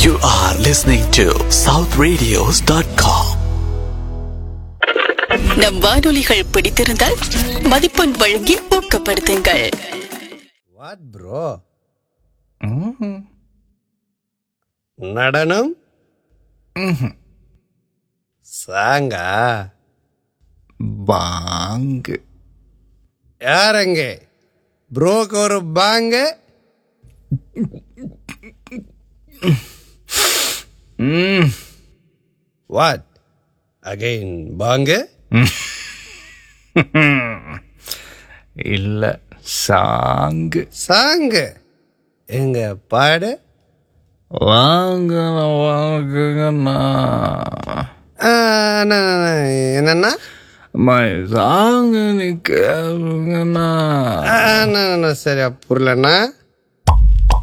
You are listening to southradios.com. நம் வானொலிகள் பிடித்திருந்தால் மதிப்பெண் வழங்கி ஊக்கப்படுத்துங்கள் வாட் ப்ரோ நடனம் சாங்கா பாங்கு யாரங்க ப்ரோக்கு ஒரு பாங்க வாட் அகைன் பாங்க இல்ல சாங்கு சாங்கு எங்க பாடு வாங்க வாங்குங்கண்ணா ஆ, அண்ணா, அண்ணா, என்னண்ணா அம்மா சாங்கு நீ கேளுங்கண்ணா ஆ, அண்ணா, அண்ணா, சரி புரியலண்ணா